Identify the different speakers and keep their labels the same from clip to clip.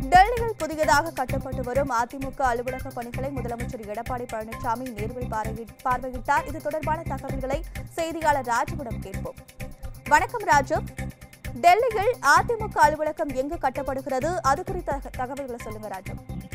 Speaker 1: டெல்லியில் புதியதாக கட்டப்பட்டு வரும் அதிமுக அலுவலக பணிகளை முதலமைச்சர் எடப்பாடி பழனிசாமி நேரில் பார்வை- பார்வையிட்டார் இது தொடர்பான தகவல்களை செய்தியாளர் ராஜுவிடம் கேட்போம் வணக்கம் ராஜு டெல்லியில் அதிமுக அலுவலகம் எங்கு கட்டப்படுகிறது அது குறித்த தக- தகவல்களை சொல்லுங்க ராஜு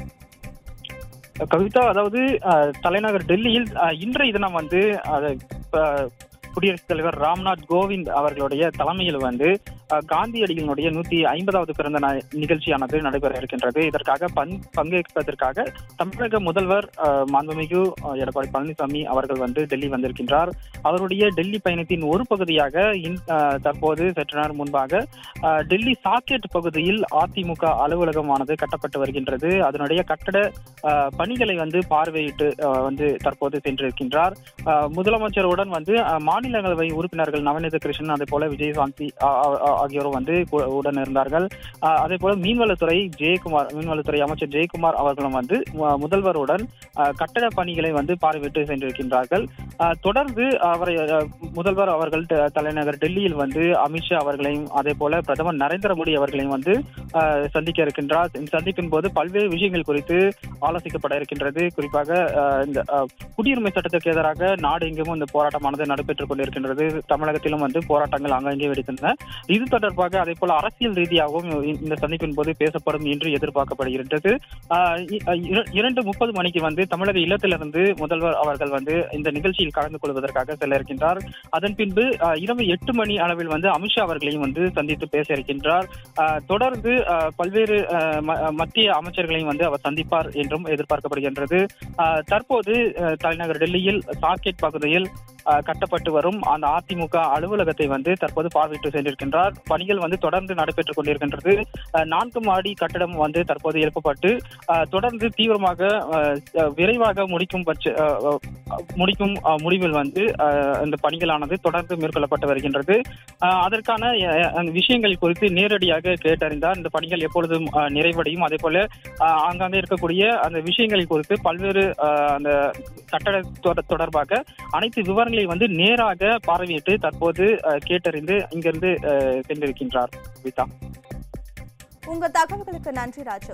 Speaker 2: கவிதா அதாவது அஹ், தலைநகர் டெல்லியில் அஹ், இன்றைய தினம் வந்து அஹ், அஹ், குடியரசுத் தலைவர் ராம்நாத் கோவிந்த் அவர்களுடைய தலைமையில் வந்து அஹ், காந்தியடிகளினுடைய நூத்தி ஐம்பதாவது பிறந்த நாள் நிகழ்ச்சியானது நடைபெற இருக்கின்றது இதற்காக பங் பங்கேற்பதற்காக தமிழக முதல்வர் அஹ், மாண்புமிகு அஹ், எடப்பாடி பழனிசாமி அவர்கள் வந்து டெல்லி வந்திருக்கின்றார் அவருடைய டெல்லி பயணத்தின் ஒரு பகுதியாக இன்- அஹ், தற்போது சற்று நேரம் முன்பாக அஹ், டெல்லி சாக்கெட் பகுதியில் அதிமுக அலுவலகமானது கட்டப்பட்டு வருகின்றது அதனுடைய கட்டட அஹ், பணிகளை வந்து பார்வையிட்டு அஹ், வந்து தற்போது சென்றிருக்கின்றார் அஹ், முதலமைச்சருடன் வந்து அஹ், மாநிலங்களவை உறுப்பினர்கள் நவநீத கிருஷ்ணன் அதே போல விஜயசாந்தி அ- அ- அ- ஆகியோரும் வந்து கு- உடன் இருந்தார்கள் அஹ், அதே போல மீன்வளத்துறை ஜெயக்குமார் மீன்வளத்துறை அமைச்சர் ஜெயக்குமார் அவர்களும் வந்து மு- முதல்வருடன் அஹ், கட்டட பணிகளை வந்து பார்வையிட்டு சென்றிருக்கின்றார்கள் அஹ், தொடர்ந்து அவரை அஹ், முதல்வர் அவர்கள் ட- தலைநகர் டெல்லியில் வந்து அமித்ஷா அவர்களையும் அதே போல பிரதமர் நரேந்திர மோடி அவர்களையும் வந்து அஹ், சந்திக்க இருக்கின்றார் இந்த சந்திப்பின் போது பல்வேறு விஷயங்கள் குறித்து ஆலோசிக்கப்பட இருக்கின்றது குறிப்பாக அஹ், இந்த அஹ், குடியுரிமை சட்டத்திற்கு எதிராக நாடு எங்கும் இந்த போராட்டமானது நடைபெற்றுக் கொண்டிருக்கின்றது தமிழகத்திலும் வந்து போராட்டங்கள் அங்கங்கே வெடித்தன இது தொடர்பாக அதே போல அரசியல் ரீதியாகவும் இ- இந்த சந்திப்பின் போது பேசப்படும் என்று எதிர்பார்க்கப்படுகின்றது அஹ், இ- அஹ், இர- இரண்டு முப்பது மணிக்கு வந்து தமிழக இல்லத்திலிருந்து முதல்வர் அவர்கள் வந்து இந்த நிகழ்ச்சியில் கலந்து கொள்வதற்காக செல்ல இருக்கின்றார் அதன் பின்பு அஹ், இரவு எட்டு மணி அளவில் வந்து அமித்ஷா அவர்களையும் வந்து சந்தித்து பேச இருக்கின்றார் அஹ், தொடர்ந்து அஹ், பல்வேறு அஹ், ம- அஹ், மத்திய அமைச்சர்களையும் வந்து அவர் சந்திப்பார் என்றும் எதிர்பார்க்கப்படுகின்றது அஹ், தற்போது அஹ், தலைநகர் டெல்லியில் சாக்கெட் பகுதியில் அஹ், கட்டப்பட்டு வரும் அந்த அதிமுக அலுவலகத்தை வந்து தற்போது பார்வையிட்டு சென்றிருக்கின்றார் பணிகள் வந்து தொடர்ந்து நடைபெற்றுக் கொண்டிருக்கின்றது அஹ், நான்கு மாடி கட்டடம் வந்து தற்போது எழுப்பப்பட்டு அஹ், தொடர்ந்து தீவிரமாக அஹ், அஹ், விரைவாக முடிக்கும் பட்ச அஹ், அஹ், முடிக்கும் அஹ், முடிவில் வந்து அஹ், இந்த பணிகளானது தொடர்ந்து மேற்கொள்ளப்பட்டு வருகின்றது அஹ், அதற்கான அஹ், அந்த விஷயங்கள் குறித்து நேரடியாக கேட்டறிந்தார் இந்த பணிகள் எப்பொழுதும் அஹ், நிறைவடையும் அதே போல அஹ், ஆங்காங்கே இருக்கக்கூடிய அந்த விஷயங்கள் குறித்து பல்வேறு அஹ், அந்த கட்டட தொட- தொடர்பாக அனைத்து விவரங்களை வந்து நேராக பார்வையிட்டு தற்போது அஹ், கேட்டறிந்து இங்கிருந்து அஹ், சென்றிருக்கின்றார் கவிதா
Speaker 1: உங்க தகவல்களுக்கு நன்றி ராஜு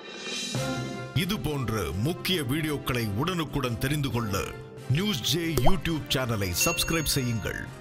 Speaker 3: இது போன்ற முக்கிய வீடியோக்களை உடனுக்குடன் தெரிந்து கொள்ள நியூஸ் ஜே யூடியூப் சேனலை சப்ஸ்கிரைப் செய்யுங்கள்